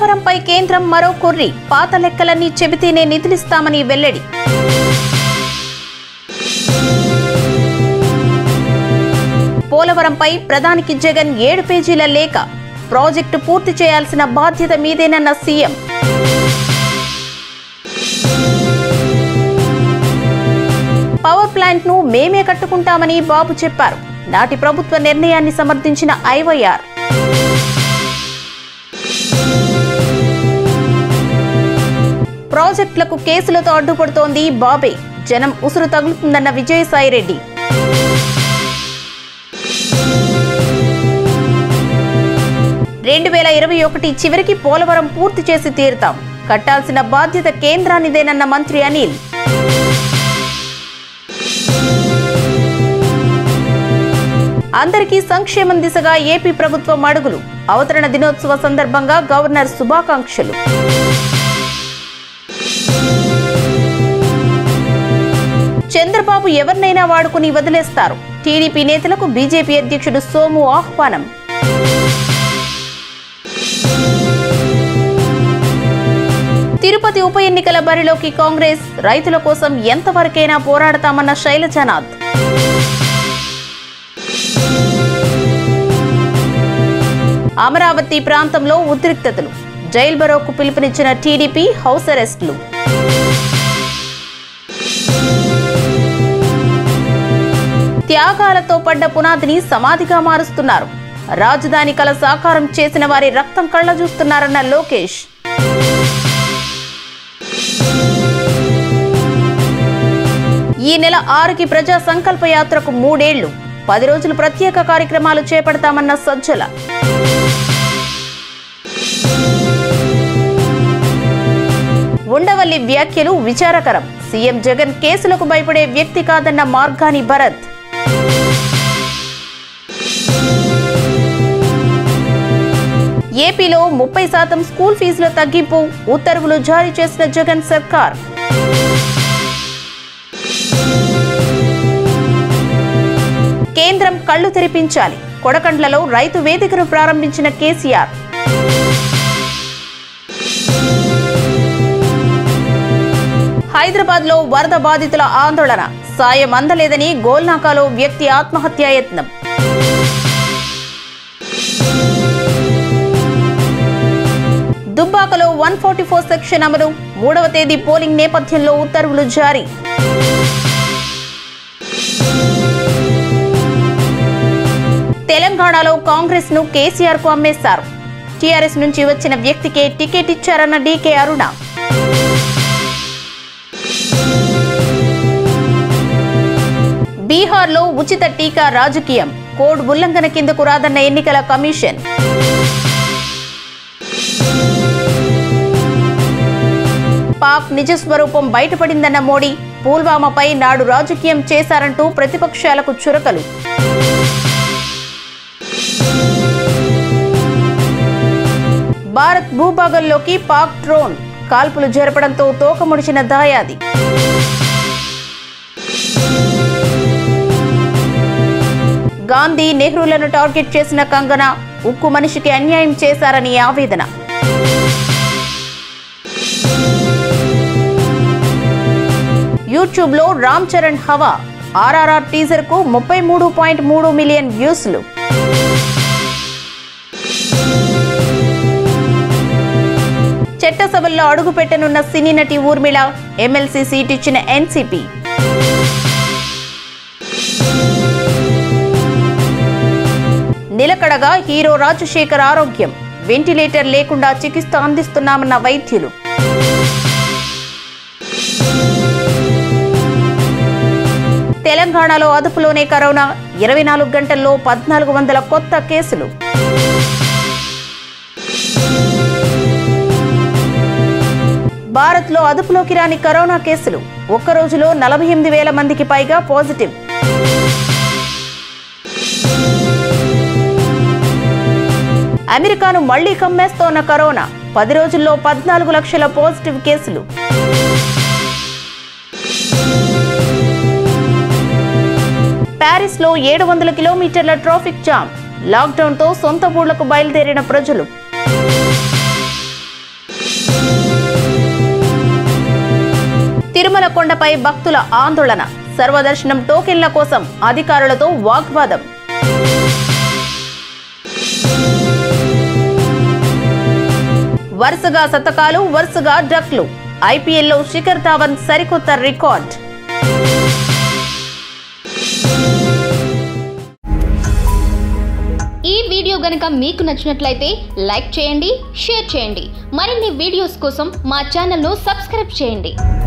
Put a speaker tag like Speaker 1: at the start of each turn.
Speaker 1: పోలవరంపై కేంద్రం మరో కొర్రి పాత లెక్కలన్నీ చెబితేనే నిధులిస్తామని వెల్లడి పోలవరంపై ప్రధానికి జగన్ ఏడు పేజీల లేఖ ప్రాజెక్టు పూర్తి చేయాల్సిన బాధ్యత మీదేనన్న సీఎం పవర్ ప్లాంట్ ను మేమే కట్టుకుంటామని బాబు చెప్పారు నాటి ప్రభుత్వ నిర్ణయాన్ని సమర్థించిన ఐవైఆర్ ప్రాజెక్టులకు కేసులతో అడ్డుపడుతోంది బాబే జనం ఉసురు తగులుతుందన్న విజయసాయిరెడ్డి రెండు వేల ఇరవై ఒకటి చివరికి పోలవరం పూర్తి చేసి తీరుతాం కట్టాల్సిన బాధ్యత కేంద్రానిదేనన్న మంత్రి అనిల్ అందరికీ సంక్షేమం దిశగా ఏపీ ప్రభుత్వం అడుగులు అవతరణ దినోత్సవ సందర్భంగా గవర్నర్ శుభాకాంక్షలు చంద్రబాబు ఎవరినైనా వాడుకుని వదిలేస్తారు టీడీపీ నేతలకు బీజేపీ అధ్యక్షుడు సోము ఆహ్వానం తిరుపతి ఉప ఎన్నికల బరిలోకి కాంగ్రెస్ రైతుల కోసం ఎంతవరకైనా పోరాడతామన్న శైలజనాథ్ అమరావతి ప్రాంతంలో ఉద్రిక్తతలు జైల్ బరోకు పిలుపునిచ్చిన టీడీపీ హౌస్ అరెస్టులు త్యాగాలతో పడ్డ పునాదిని సమాధిగా మారుస్తున్నారు రాజధాని కల సాకారం చేసిన వారి రక్తం కళ్ళ చూస్తున్నారన్న లోకేష్ ఈ నెల ఆరుకి ప్రజా సంకల్ప యాత్రకు మూడేళ్లు పది రోజులు ప్రత్యేక కార్యక్రమాలు చేపడతామన్న సజ్జల ఉండవల్లి వ్యాఖ్యలు విచారకరం సీఎం జగన్ కేసులకు భయపడే వ్యక్తి కాదన్న మార్గాని భరత్ ఏపీలో ముప్పై శాతం స్కూల్ ఫీజుల తగ్గింపు ఉత్తర్వులు జారీ చేసిన జగన్ సర్కార్ కేంద్రం కళ్లు తెరిపించాలి కొడకండ్లలో రైతు వేదికను ప్రారంభించిన కేసీఆర్ హైదరాబాద్ లో వరద బాధితుల ఆందోళన సాయం అందలేదని గోల్నాకాలో వ్యక్తి ఆత్మహత్యాయత్నం దుబ్బాకలో వన్ ఫార్టీ ఫోర్ సెక్షన్ అమలు మూడవ తేదీ పోలింగ్ నేపథ్యంలో ఉత్తర్వులు జారీ తెలంగాణలో కాంగ్రెస్ ను కేసీఆర్ కు అమ్మేశారు టీఆర్ఎస్ నుంచి వచ్చిన వ్యక్తికే టికెట్ ఇచ్చారన్న డీకే అరుణ బీహార్లో ఉచిత టీకా రాజకీయం కోడ్ ఉల్లంఘన కిందకు రాదన్న ఎన్నికల కమిషన్ పాక్ నిజ స్వరూపం బయటపడిందన్న మోడీ పుల్వామాపై నాడు రాజకీయం చేశారంటూ ప్రతిపక్షాలకు చురకలు భారత్ భూభాగంలోకి పాక్ డ్రోన్ కాల్పులు జరపడంతో తోకముడిచిన దాయాది గాంధీ నెహ్రూలను టార్గెట్ చేసిన కంగన ఉక్కు మనిషికి అన్యాయం చేశారని ఆవేదన యూట్యూబ్ లో రామ్ చరణ్ హవా ఆర్ఆర్ఆర్ టీజర్ కు ముప్పై మూడు పాయింట్ మూడు మిలియన్ వ్యూస్లు చట్టసభల్లో అడుగు పెట్టనున్న సినీ నటి ఊర్మిళ ఎమ్మెల్సీ సీట్ ఇచ్చిన ఎన్సీపీ నిలకడగా హీరో రాజశేఖర్ ఆరోగ్యం వెంటిలేటర్ లేకుండా చికిత్స అందిస్తున్నామన్న వైద్యులు తెలంగాణలో అదుపులోనే కరోనా ఇరవై నాలుగు గంటల్లో పద్నాలుగు వందల కొత్త కేసులు భారత్లో అదుపులోకి రాని కరోనా కేసులు ఒక్క రోజులో నలభై ఎనిమిది వేల మందికి పైగా పాజిటివ్ అమెరికాను మళ్లీ కమ్మేస్తోన్న కరోనా పది రోజుల్లో పద్నాలుగు లక్షల పాజిటివ్ కేసులు ప్యారిస్ లో ఏడు వందల కిలోమీటర్ల ట్రాఫిక్ జామ్ లాక్డౌన్ తో సొంత ఊళ్లకు బయలుదేరిన ప్రజలు తిరుమల కొండపై భక్తుల ఆందోళన సర్వదర్శనం టోకెన్ల కోసం అధికారులతో వాగ్వాదం వరుసగా శతకాలు వరుసగా డక్లు ఐపీఎల్లో శిఖర్ ధావన్ సరికొత్త రికార్డ్
Speaker 2: ఈ వీడియో గనుక మీకు నచ్చినట్లయితే లైక్ చేయండి షేర్ చేయండి మరిన్ని వీడియోస్ కోసం మా ఛానల్ను సబ్స్క్రైబ్ చేయండి